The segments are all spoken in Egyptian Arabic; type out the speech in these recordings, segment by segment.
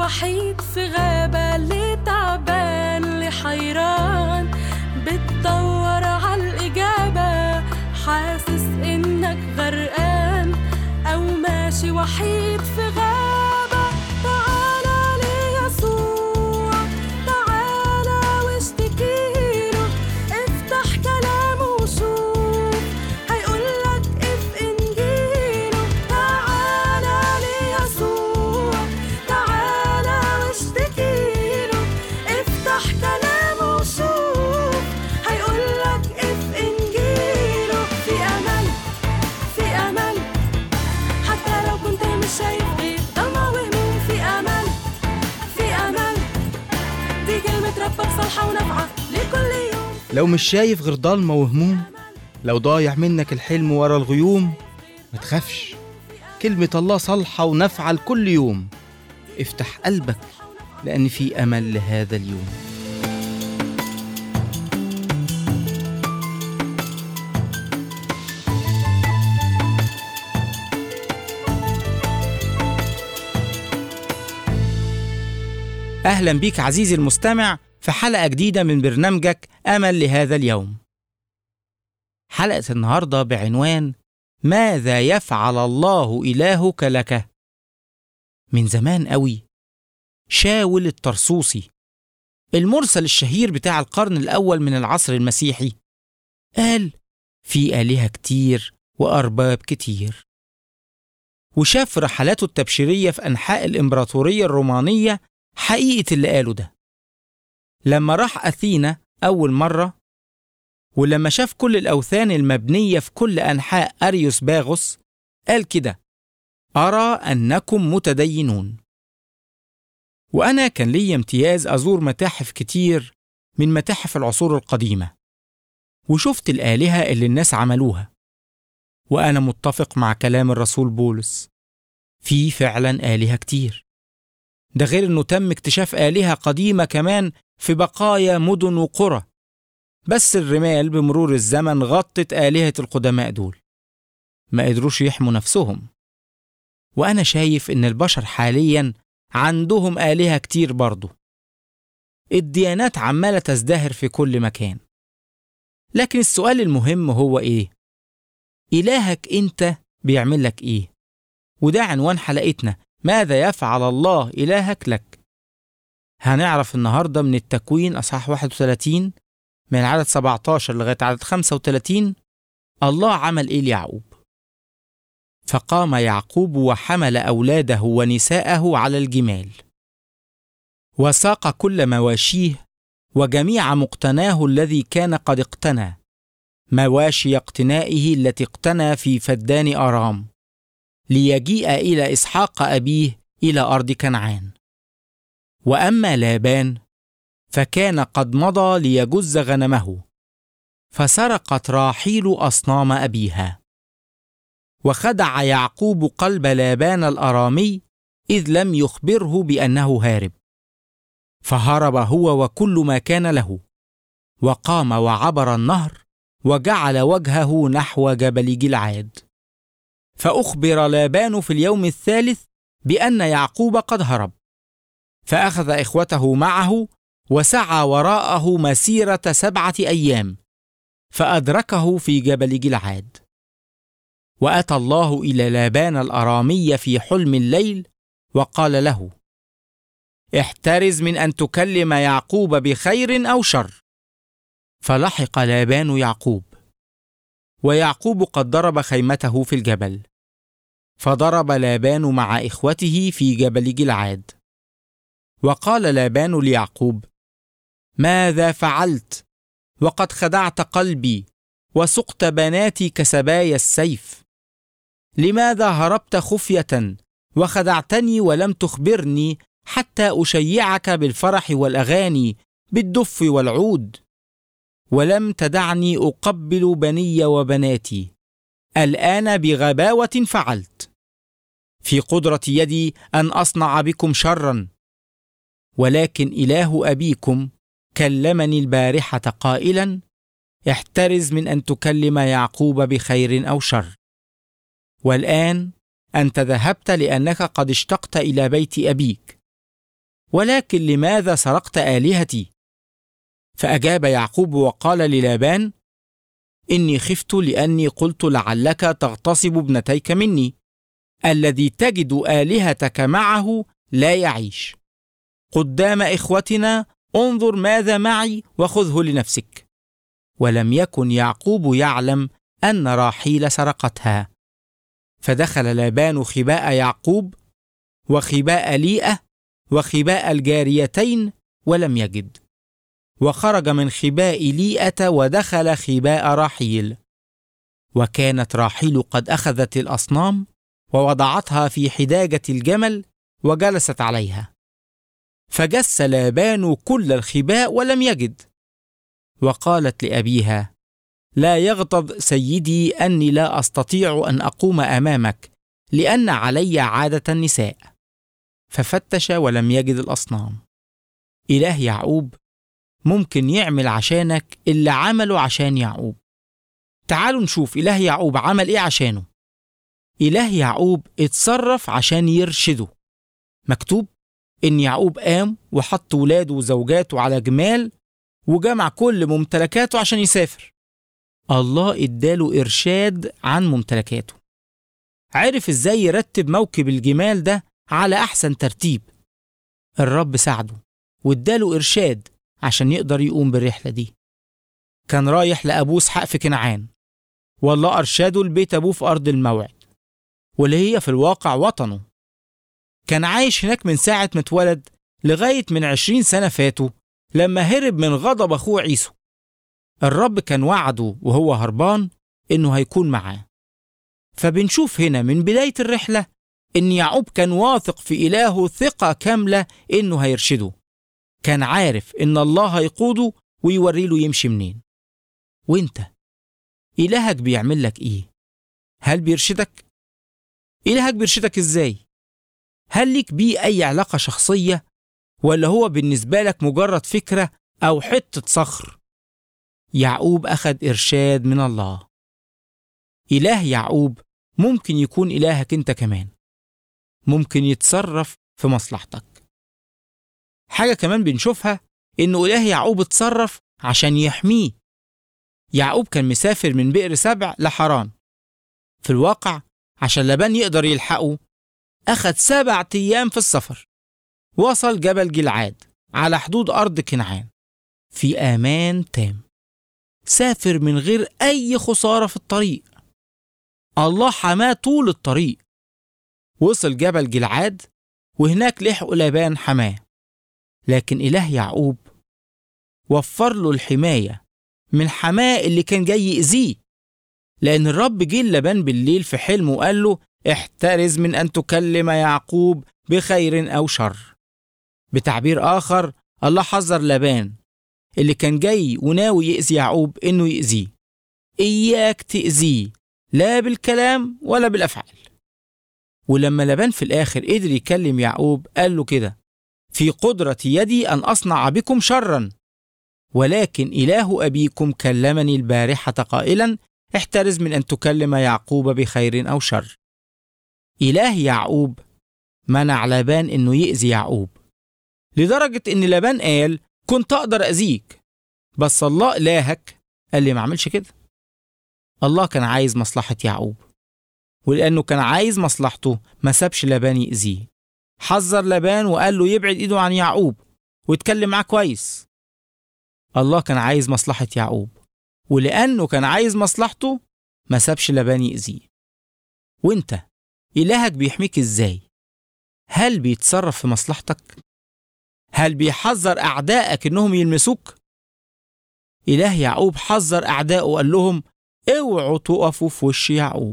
وحيد في غابة اللي تعبان اللي حيران بتدور عالإجابة حاسس إنك غرقان أو ماشي وحيد في غابة تعالى ليسوع تعالى واشتكيله افتح كلامه وشوف هيقولك اف انجيله تعالى ليسوع تعالى واشتكيله افتح كلامه وشوف هيقولك اف انجيله في امل في امل حتى لو كنت مش شايف غير ضلمة وهموم في امل في امل دي كلمة ربك صالحة ونافعة لكل يوم لو مش شايف غير ضلمة وهموم لو ضايع منك الحلم ورا الغيوم ما تخافش كلمة الله صالحة ونافعة لكل يوم افتح قلبك لأن في أمل لهذا اليوم أهلا بيك عزيزي المستمع في حلقة جديدة من برنامجك أمل لهذا اليوم. حلقة النهاردة بعنوان ماذا يفعل الله إلهك لك؟ من زمان قوي شاول الطرسوسي المرسل الشهير بتاع القرن الأول من العصر المسيحي قال في آلهة كتير وأرباب كتير وشاف في رحلاته التبشيرية في أنحاء الإمبراطورية الرومانية حقيقة اللي قاله ده لما راح أثينا أول مرة ولما شاف كل الأوثان المبنية في كل أنحاء أريوس باغوس قال كده أرى أنكم متدينون وأنا كان لي امتياز أزور متاحف كتير من متاحف العصور القديمة وشفت الآلهة اللي الناس عملوها وأنا متفق مع كلام الرسول بولس في فعلا آلهة كتير ده غير انه تم اكتشاف آلهة قديمة كمان في بقايا مدن وقرى بس الرمال بمرور الزمن غطت آلهة القدماء دول ما قدروش يحموا نفسهم وأنا شايف إن البشر حاليا عندهم آلهة كتير برضه الديانات عمالة تزدهر في كل مكان لكن السؤال المهم هو إيه؟ إلهك أنت بيعمل لك إيه؟ وده عنوان حلقتنا ماذا يفعل الله إلهك لك؟ هنعرف النهاردة من التكوين أصحاح 31 من عدد 17 لغاية عدد 35 الله عمل إيه ليعقوب؟ فقام يعقوب وحمل أولاده ونساءه على الجمال وساق كل مواشيه وجميع مقتناه الذي كان قد اقتنى مواشي اقتنائه التي اقتنى في فدان أرام ليجيء إلى إسحاق أبيه إلى أرض كنعان. وأما لابان فكان قد مضى ليجز غنمه، فسرقت راحيل أصنام أبيها. وخدع يعقوب قلب لابان الأرامي إذ لم يخبره بأنه هارب. فهرب هو وكل ما كان له، وقام وعبر النهر، وجعل وجهه نحو جبل جلعاد. فأخبر لابان في اليوم الثالث بأن يعقوب قد هرب فأخذ إخوته معه وسعى وراءه مسيرة سبعة أيام فأدركه في جبل جلعاد وأتى الله إلى لابان الأرامي في حلم الليل وقال له احترز من أن تكلم يعقوب بخير أو شر فلحق لابان يعقوب ويعقوب قد ضرب خيمته في الجبل فضرب لابان مع إخوته في جبل جلعاد وقال لابان ليعقوب ماذا فعلت وقد خدعت قلبي وسقت بناتي كسبايا السيف لماذا هربت خفيه وخدعتني ولم تخبرني حتى اشيعك بالفرح والاغاني بالدف والعود ولم تدعني اقبل بني وبناتي الان بغباوه فعلت في قدره يدي ان اصنع بكم شرا ولكن اله ابيكم كلمني البارحه قائلا احترز من ان تكلم يعقوب بخير او شر والان انت ذهبت لانك قد اشتقت الى بيت ابيك ولكن لماذا سرقت آلهتي؟ فأجاب يعقوب وقال للابان إني خفت لأني قلت لعلك تغتصب ابنتيك مني الذي تجد آلهتك معه لا يعيش قدام إخوتنا انظر ماذا معي وخذه لنفسك ولم يكن يعقوب يعلم أن راحيل سرقتها فدخل لابان خباء يعقوب وخباء ليئة وخباء الجاريتين ولم يجد وخرج من خباء ليئة ودخل خباء راحيل وكانت راحيل قد أخذت الأصنام ووضعتها في حداجة الجمل وجلست عليها فجس لابان كل الخباء ولم يجد وقالت لأبيها لا يغضب سيدي أني لا أستطيع أن أقوم أمامك لأن علي عادة النساء ففتش ولم يجد الأصنام إله يعقوب ممكن يعمل عشانك اللي عمله عشان يعقوب تعالوا نشوف إله يعقوب عمل إيه عشانه إله يعقوب اتصرف عشان يرشده مكتوب إن يعقوب قام وحط ولاده وزوجاته على جمال وجمع كل ممتلكاته عشان يسافر الله اداله إرشاد عن ممتلكاته عرف إزاي يرتب موكب الجمال ده على أحسن ترتيب الرب ساعده واداله إرشاد عشان يقدر يقوم بالرحلة دي كان رايح لأبوه اسحاق في كنعان والله أرشاده لبيت أبوه في أرض الموعد واللي هي في الواقع وطنه كان عايش هناك من ساعة ما اتولد لغاية من عشرين سنة فاتوا لما هرب من غضب أخوه عيسو الرب كان وعده وهو هربان إنه هيكون معاه فبنشوف هنا من بداية الرحلة إن يعقوب كان واثق في إلهه ثقة كاملة إنه هيرشده كان عارف إن الله هيقوده ويوري له يمشي منين وإنت إلهك بيعمل لك إيه؟ هل بيرشدك؟ إلهك بيرشدك إزاي؟ هل ليك بيه أي علاقة شخصية ولا هو بالنسبة لك مجرد فكرة أو حتة صخر؟ يعقوب أخذ إرشاد من الله إله يعقوب ممكن يكون إلهك أنت كمان ممكن يتصرف في مصلحتك حاجة كمان بنشوفها إنه إله يعقوب اتصرف عشان يحميه يعقوب كان مسافر من بئر سبع لحران في الواقع عشان لبان يقدر يلحقه أخد سبع أيام في السفر وصل جبل جلعاد على حدود أرض كنعان في أمان تام سافر من غير أي خسارة في الطريق الله حماه طول الطريق وصل جبل جلعاد وهناك لحقوا لابان حماه لكن إله يعقوب وفر له الحماية من حماه اللي كان جاي يأذيه لأن الرب جه لبان بالليل في حلم وقال له احترز من أن تكلم يعقوب بخير أو شر بتعبير آخر الله حذر لبان اللي كان جاي وناوي يأذي يعقوب إنه يأذيه إياك تأذيه لا بالكلام ولا بالأفعال ولما لبان في الآخر قدر يكلم يعقوب قال له كده في قدرة يدي أن أصنع بكم شرا ولكن إله أبيكم كلمني البارحة قائلا احترز من أن تكلم يعقوب بخير أو شر إله يعقوب منع لبان إنه يأذي يعقوب لدرجة إن لبان قال كنت أقدر أذيك بس الله إلهك قال لي ما عملش كده الله كان عايز مصلحة يعقوب ولأنه كان عايز مصلحته ما سابش لبان يأذيه حذر لبان وقال له يبعد إيده عن يعقوب ويتكلم معاه كويس الله كان عايز مصلحة يعقوب ولأنه كان عايز مصلحته ما سابش لبان يأذيه وانت إلهك بيحميك إزاي؟ هل بيتصرف في مصلحتك؟ هل بيحذر أعدائك إنهم يلمسوك؟ إله يعقوب حذر أعدائه وقال لهم اوعوا تقفوا في وش يعقوب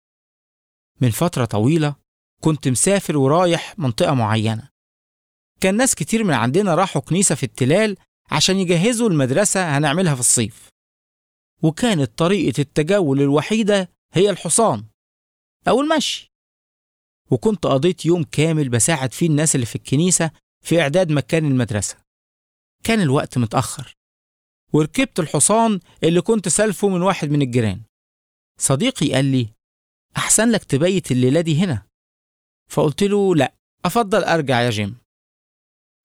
من فترة طويلة كنت مسافر ورايح منطقة معينة كان ناس كتير من عندنا راحوا كنيسة في التلال عشان يجهزوا المدرسة هنعملها في الصيف وكانت طريقة التجول الوحيدة هي الحصان أو المشي وكنت قضيت يوم كامل بساعد فيه الناس اللي في الكنيسة في إعداد مكان المدرسة كان الوقت متأخر وركبت الحصان اللي كنت سالفه من واحد من الجيران صديقي قال لي أحسن لك تبيت الليلة دي هنا فقلت له لا أفضل أرجع يا جيم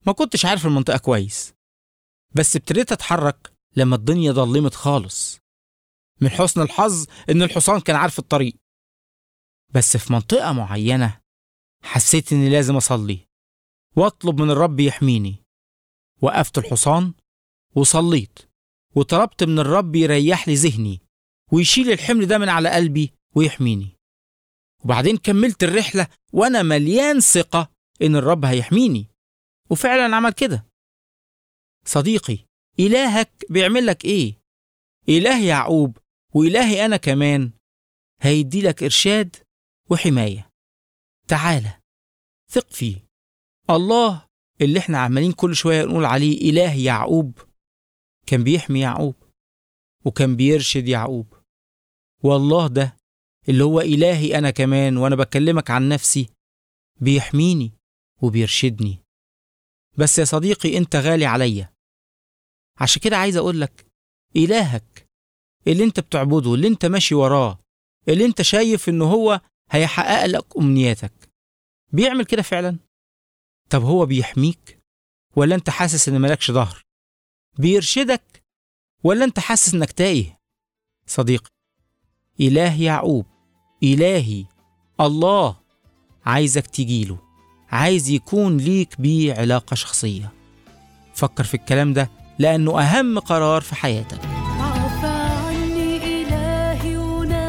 ما كنتش عارف المنطقة كويس بس ابتديت أتحرك لما الدنيا ضلمت خالص من حسن الحظ إن الحصان كان عارف الطريق بس في منطقة معينة حسيت إني لازم أصلي وأطلب من الرب يحميني وقفت الحصان وصليت وطلبت من الرب يريح لي ذهني ويشيل الحمل ده من على قلبي ويحميني وبعدين كملت الرحلة وأنا مليان ثقة إن الرب هيحميني وفعلا عمل كده صديقي إلهك بيعمل لك إيه؟ إله يعقوب وإلهي أنا كمان هيدي لك إرشاد وحماية تعالى ثق فيه الله اللي احنا عمالين كل شوية نقول عليه إله يعقوب كان بيحمي يعقوب وكان بيرشد يعقوب والله ده اللي هو إلهي أنا كمان وأنا بكلمك عن نفسي بيحميني وبيرشدني بس يا صديقي أنت غالي عليا عشان كده عايز أقول لك إلهك اللي أنت بتعبده اللي أنت ماشي وراه اللي أنت شايف إنه هو هيحقق لك أمنياتك بيعمل كده فعلا طب هو بيحميك ولا أنت حاسس إن مالكش ظهر بيرشدك ولا أنت حاسس إنك تايه صديقي إله يعقوب إلهي الله عايزك تجيله عايز يكون ليك بيه علاقة شخصية فكر في الكلام ده لأنه أهم قرار في حياتك عفى عني إلهي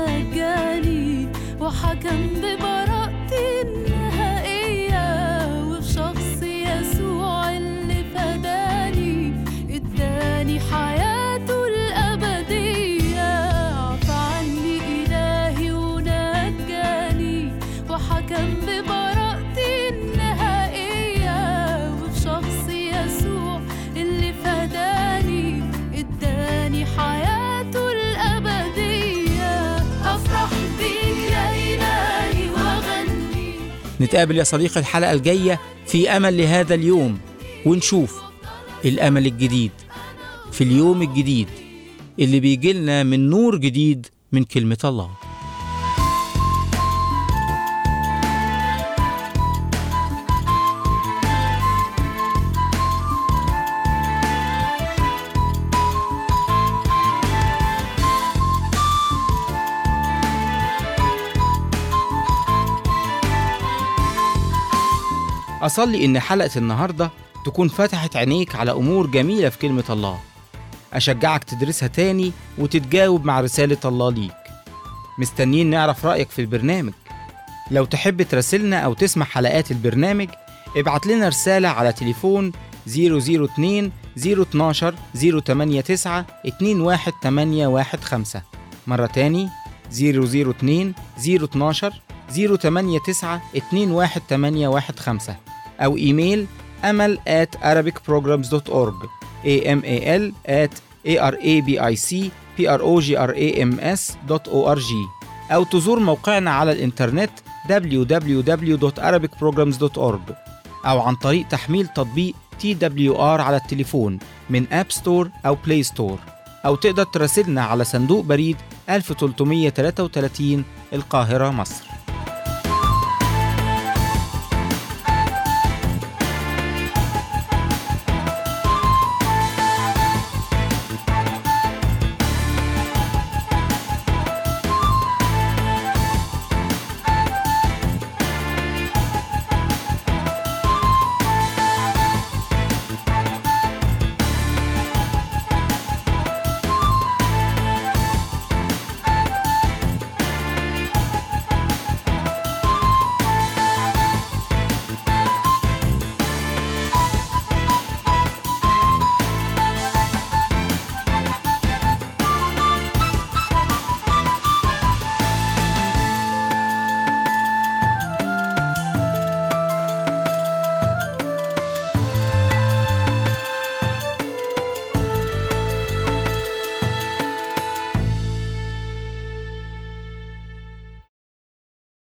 ونجاني وحكم ببراءتي النهائية وفي شخص يسوع اللي فداني اداني حياته الأبدية عفى عني إلهي ونجاني وحكم ببراءتي النهائية وفي شخص يسوع اللي فداني اداني حياته الأبدية أفرح بيك يا إلهي وأغني نتقابل يا صديقي الحلقة الجاية في أمل لهذا اليوم ونشوف الأمل الجديد في اليوم الجديد اللي بيجي لنا من نور جديد من كلمة الله أصلي إن حلقة النهاردة تكون فتحت عينيك على أمور جميلة في كلمة الله أشجعك تدرسها تاني وتتجاوب مع رسالة الله ليك مستنيين نعرف رأيك في البرنامج لو تحب تراسلنا أو تسمع حلقات البرنامج ابعت لنا رسالة على تليفون 002 012 089 21815 مرة تاني 002 012 089 21815 أو إيميل أمل at arabicprograms.org amal at arabicprograms.org أو تزور موقعنا على الإنترنت www.arabicprograms.org أو عن طريق تحميل تطبيق TWR على التليفون من أب ستور أو بلاي ستور أو تقدر تراسلنا على صندوق بريد 1333 القاهرة مصر